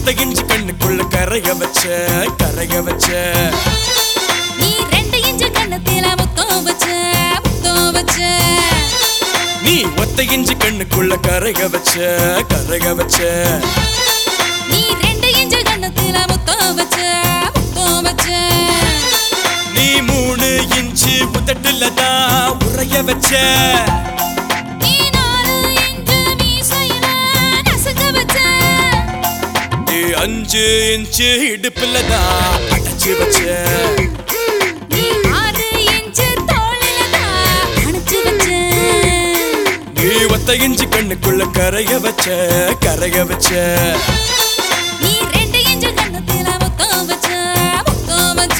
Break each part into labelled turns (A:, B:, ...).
A: ஒத்த இஞ்சி கண்ணுக்குள்ள கரைய வச்ச கரைய வச்ச
B: நீ ரெண்டு இன்ச்சு கண்ணத்தில முத்தம் வச்ச முத்தம் வச்ச
A: நீ ஒத்த இஞ்சி கண்ணுக்குள்ள கரைய வச்ச கரைய வச்ச
B: நீ ரெண்டு இன்ச்சு கண்ணத்தில முத்தம் வச்ச முத்தம் வச்ச
A: நீ மூணு இன்ச்சு புத்தட்டுல தான் உறைய வச்ச
B: நீ நாலு இன்ச்சு மீசையில நசுக்க வச்ச
A: நீ அஞ்சு இன்ச்சு இடுப்புல தான் அடைச்சு வச்ச
B: நீ ஆறு இன்ச்சு தோளில தான் அணைச்சு வச்ச
A: நீ ஒத்த இஞ்சி கண்ணுக்குள்ள கரைய வச்ச கரைய வச்ச
B: நீ ரெண்டு இன்ச்சு கண்ணத்தில முத்தம் வச்ச முத்தம் வச்ச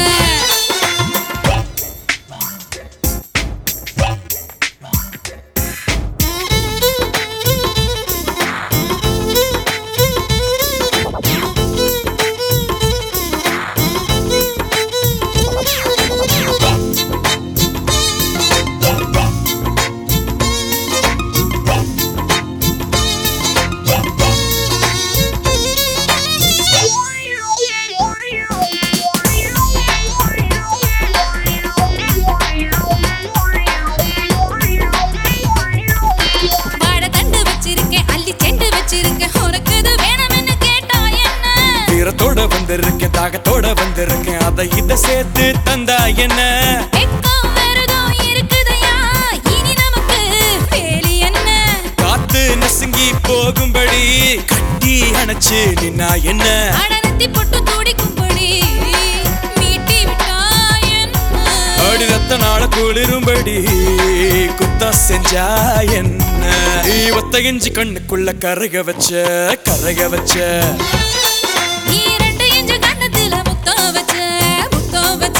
B: வாழை தண்டு வச்சிருக்கேன் அள்ளி செண்டு வச்சிருக்கேன் உனக்கு இது வேணும்னு கேட்டா என்ன
A: வீரத்தோட வந்திருக்கேன் தாகத்தோட வந்திருக்கேன் அதை இத சேர்த்து தந்தா என்ன
B: வெக்கம் விரதம் இருக்குதையா இனி நமக்கு வேலி என்ன
A: காத்து நசுங்கி போகும்படி கட்டி அணைச்சு நின்னா என்ன
B: அடனத்தி போட்டு துடிக்கும்படி மீட்டி விட்டா என்ன
A: அடி ரத்த நாள குளிரும்படி குத்தம் செஞ்சா என்ன நீ ஒத்த இஞ்சி கண்ணுக்குள்ள கரைய வச்ச கரைய வச்ச
B: நீ ரெண்டு இன்ச்சு கண்ணத்துல முத்தம் வச்ச முத்தம் வச்ச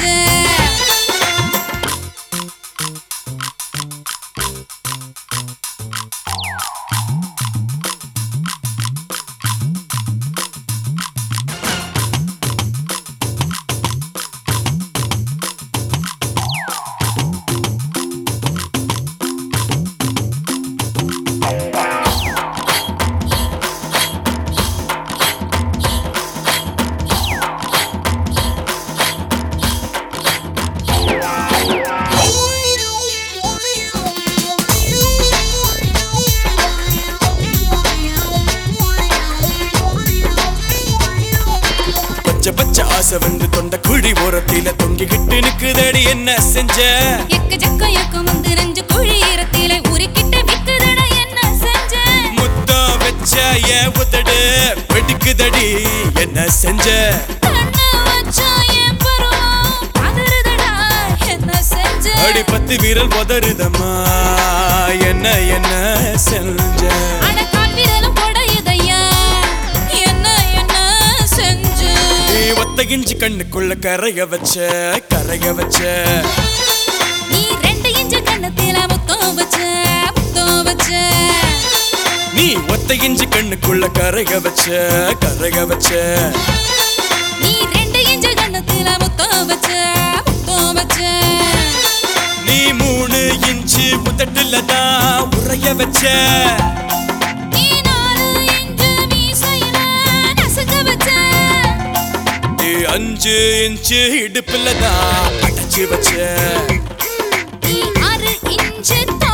A: பச்சை பச்சை ஆசை வந்து தொண்ட குழி ஓரத்தில தொங்கிக்கிட்டு நிக்குதடி என்ன செஞ்ச
B: எக்கு ஜக்க எக்கம் வந்து நெஞ்சு குழி இரத்தில உருக்கிட்டு விக்குதட என்ன செஞ்ச
A: முத்தம் வச்ச ஏன் உதடு வெடிக்குதடி என்ன செஞ்ச
B: கண்ண வச்சா என் பருவம் பதறுதடா என்ன செஞ்ச
A: அடி பத்து வீரல் உதறுதம்மா என்ன என்ன செஞ்ச
B: அட கால் விரலும் கொடையுதையா என்ன என்ன செஞ்ச
A: நீ ஒத்த இஞ்சி கண்ணுக்குள்ள கரைய வச்ச கரைய வச்ச
B: நீ ரெண்டு இன்ச்சு கண்ணத்தில முத்தம் வச்ச முத்தம் வச்ச
A: நீ ஒத்த இஞ்சி கண்ணுக்குள்ள கரைய வச்ச கரைய வச்ச
B: நீ ரெண்டு இன்ச்சு கண்ணத்தில முத்தம் வச்ச முத்தம் வச்ச
A: நீ மூணு இன்ச்சு புத்தட்டுல தான் உறைய வச்ச
B: நீ நாலு இன்ச்சு மீசையில நசுக்க வச்ச
A: நீ அஞ்சு இன்ச்சு இடுப்புல தான் அடைச்சு வச்ச
B: நீ ஆறு இன்ச்சு